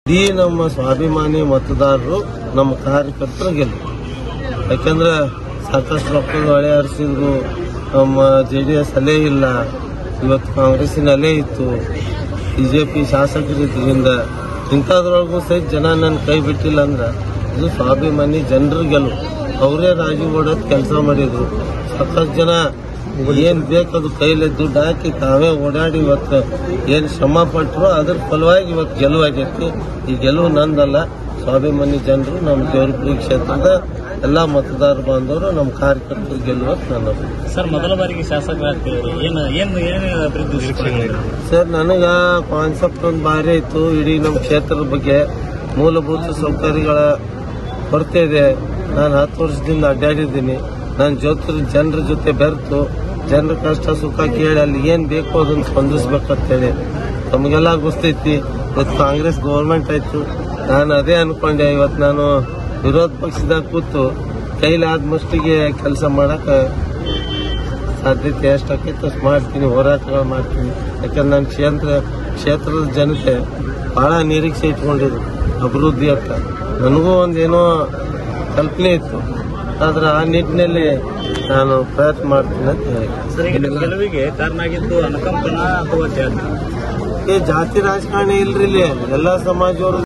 ಈ ನಮ್ಮ ಸ್ವಾಭಿಮಾನಿ ಮತದಾರರು ನಮ್ಮ ಕಾರ್ಯಕರ್ತರು ಗೆಲ್ಲು ಯಾಕಂದ್ರೆ ಸಾಕಷ್ಟು ರೊಕ್ಕದ ಹೊಳೆ ಹರಿಸಿದ್ರು ನಮ್ಮ ಜೆ ಡಿ ಎಸ್ ಅಲ್ಲೇ ಇಲ್ಲ ಇವತ್ತು ಕಾಂಗ್ರೆಸ್ಸಿನ ಅಲ್ಲೇ ಇತ್ತು ಬಿಜೆಪಿ ಶಾಸಕರು ಇದರಿಂದ ಇಂಥದ್ರೊಳಗೂ ಸಹಿತ ಜನ ನನ್ನ ಕೈ ಬಿಟ್ಟಿಲ್ಲ ಅಂದ್ರೆ ಇದು ಸ್ವಾಭಿಮಾನಿ ಜನರ ಗೆಲುವು ಅವರೇ ರಾಜಿ ಓಡೋದು ಕೆಲಸ ಮಾಡಿದ್ರು ಸಾಕಷ್ಟು ಜನ ಏನ್ ಬೇಕದು ಕೈಲಿ ದುಡ್ಡು ಹಾಕಿ ತಾವೇ ಓಡಾಡಿ ಇವತ್ತು ಏನ್ ಶ್ರಮ ಪಟ್ಟರು ಅದ್ರ ಫಲವಾಗಿ ಇವತ್ತು ಗೆಲುವಾಗೈತಿ ಈ ಗೆಲುವು ನಂದಲ್ಲ ಸ್ವಾಭಿಮಾನಿ ಜನರು ನಮ್ಮ ದೇವರಪುರಿ ಕ್ಷೇತ್ರದ ಎಲ್ಲಾ ಮತದಾರ ಬಾಂಧವರು ನಮ್ಮ ಕಾರ್ಯಕರ್ತರು ಗೆಲ್ಲುವ ನನ್ನ ಅಭಿಪ್ರಾಯ. ಸರ್ ಮೊದಲ ಬಾರಿಗೆ ಶಾಸಕರಾಗ್ತೀವಿ ಏನು ಏನು ಏನು ಅಭಿವೃದ್ಧಿ ನಿರೀಕ್ಷೆಗಳಿದೆ ಸರ್ ನನಗ ಕಾನ್ಸೆಪ್ಟ್ ಒಂದು ಭಾರಿ ಇತ್ತು ಇಡೀ ನಮ್ಮ ಕ್ಷೇತ್ರದ ಬಗ್ಗೆ ಮೂಲಭೂತ ಸೌಕರ್ಯಗಳ ಕೊರತೆ ಇದೆ ನಾನು ಹತ್ತು ವರ್ಷದಿಂದ ಅಡ್ಡಾಡಿದ್ದೀನಿ ನನ್ನ ಜೊತೆ ಜನರ ಜೊತೆ ಬೆರೆತು ಜನರ ಕಷ್ಟ ಸುಖ ಕೇಳಿ ಅಲ್ಲಿ ಏನ್ ಬೇಕು ಅದನ್ನ ಸ್ಪಂದಿಸ್ಬೇಕಂತೇಳಿ ತಮಗೆಲ್ಲ ಗೊತ್ತೈತಿ ಇವತ್ತು ಕಾಂಗ್ರೆಸ್ ಗೌರ್ಮೆಂಟ್ ಆಯ್ತು ನಾನು ಅದೇ ಅನ್ಕೊಂಡೆ ಇವತ್ತು ನಾನು ವಿರೋಧ ಪಕ್ಷದಾಗ ಕೂತು ಕೈಲಾದ ಮಷ್ಟಿಗೆ ಕೆಲಸ ಮಾಡಕ ಸಾಧ್ಯತೆ ಎಷ್ಟಾಕೈತೆ ಅಷ್ಟು ಮಾಡ್ತೀನಿ ಹೋರಾಟಗಳು ಮಾಡ್ತೀನಿ ಯಾಕಂದ್ರೆ ನನ್ನ ಕ್ಷೇತ್ರ ಕ್ಷೇತ್ರದ ಜನತೆ ಬಹಳ ನಿರೀಕ್ಷೆ ಇಟ್ಕೊಂಡಿದ್ರು ಅಭಿವೃದ್ಧಿ ಅಂತ ನನಗೂ ಒಂದೇನೋ ಕಲ್ಪನೆ ಇತ್ತು ಆದ್ರೆ ಆ ನಿಟ್ಟಿನಲ್ಲಿ ನಾನು ಪ್ರಯತ್ನ ಮಾಡ್ತೀನಿ ಅಂತ ಹೇಳಿ ಸರ್ ಈಗ ನಿಮ್ಮ ಗೆಲುವಿಗೆ ಕಾರಣ ಆಗಿದ್ದು ಅನುಕಂಪನ ಅಥವಾ ಜಾತಿ ಈ ಜಾತಿ ರಾಜಕಾರಣ ಇಲ್ರಿ ಇಲ್ಲಿ ಎಲ್ಲಾ ಸಮಾಜದವರು